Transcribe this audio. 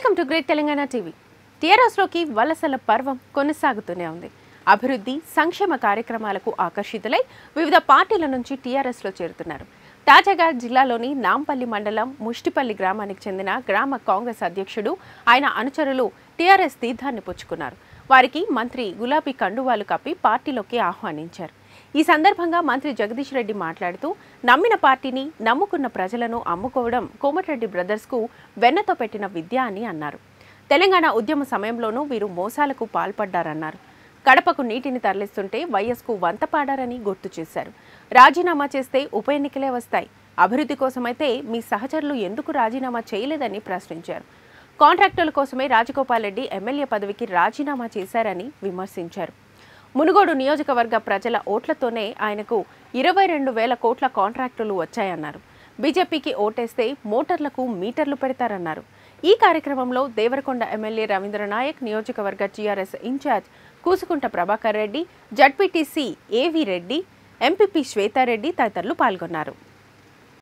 welcome to great Telangana TV టీఆర్ఎస్లోకి వలసల పర్వం కొనసాగుతూనే ఉంది అభివృద్ధి సంక్షేమ కార్యక్రమాలకు ఆకర్షితులై వివిధ పార్టీల నుంచి టీఆర్ఎస్లో చేరుతున్నారు తాజాగా జిల్లాలోని నాంపల్లి మండలం ముష్టిపల్లి గ్రామానికి చెందిన గ్రామ కాంగ్రెస్ అధ్యక్షుడు ఆయన అనుచరులు టీఆర్ఎస్ తీర్థాన్ని పుచ్చుకున్నారు వారికి మంత్రి గులాబీ కండువాలు కప్పి పార్టీలోకి ఆహ్వానించారు ఈ సందర్భంగా మంత్రి జగదీష్ రెడ్డి మాట్లాడుతూ నమ్మిన పార్టీని నమ్ముకున్న ప్రజలను అమ్ముకోవడం కోమటిరెడ్డి బ్రదర్స్కు వెన్నతో పెట్టిన విద్య అని అన్నారు తెలంగాణ ఉద్యమ సమయంలోనూ వీరు మోసాలకు పాల్పడ్డారన్నారు కడపకు నీటిని తరలిస్తుంటే వైఎస్కు వంత పాడారని గుర్తు చేశారు రాజీనామా చేస్తే ఉప ఎన్నికలే వస్తాయి అభివృద్ధి కోసమైతే మీ సహచరులు ఎందుకు రాజీనామా చేయలేదని ప్రశ్నించారు కాంట్రాక్టుల కోసమే రాజగోపాల్ రెడ్డి ఎమ్మెల్యే పదవికి రాజీనామా చేశారని విమర్శించారు మునుగోడు నియోజకవర్గ ప్రజల ఓట్లతోనే ఆయనకు ఇరవై రెండు వేల కోట్ల కాంట్రాక్టులు వచ్చాయన్నారు బీజేపీకి ఓటేస్తే మోటార్లకు మీటర్లు పెడతారన్నారు ఈ కార్యక్రమంలో దేవరకొండ ఎమ్మెల్యే రవీంద్రనాయక్ నియోజకవర్గ TRS incharge కూసుకుంట Prabhakar Reddy ZPTC ఏవి రెడ్డి ఎంపీపీ శ్వేతారెడ్డి తదితరులు పాల్గొన్నారు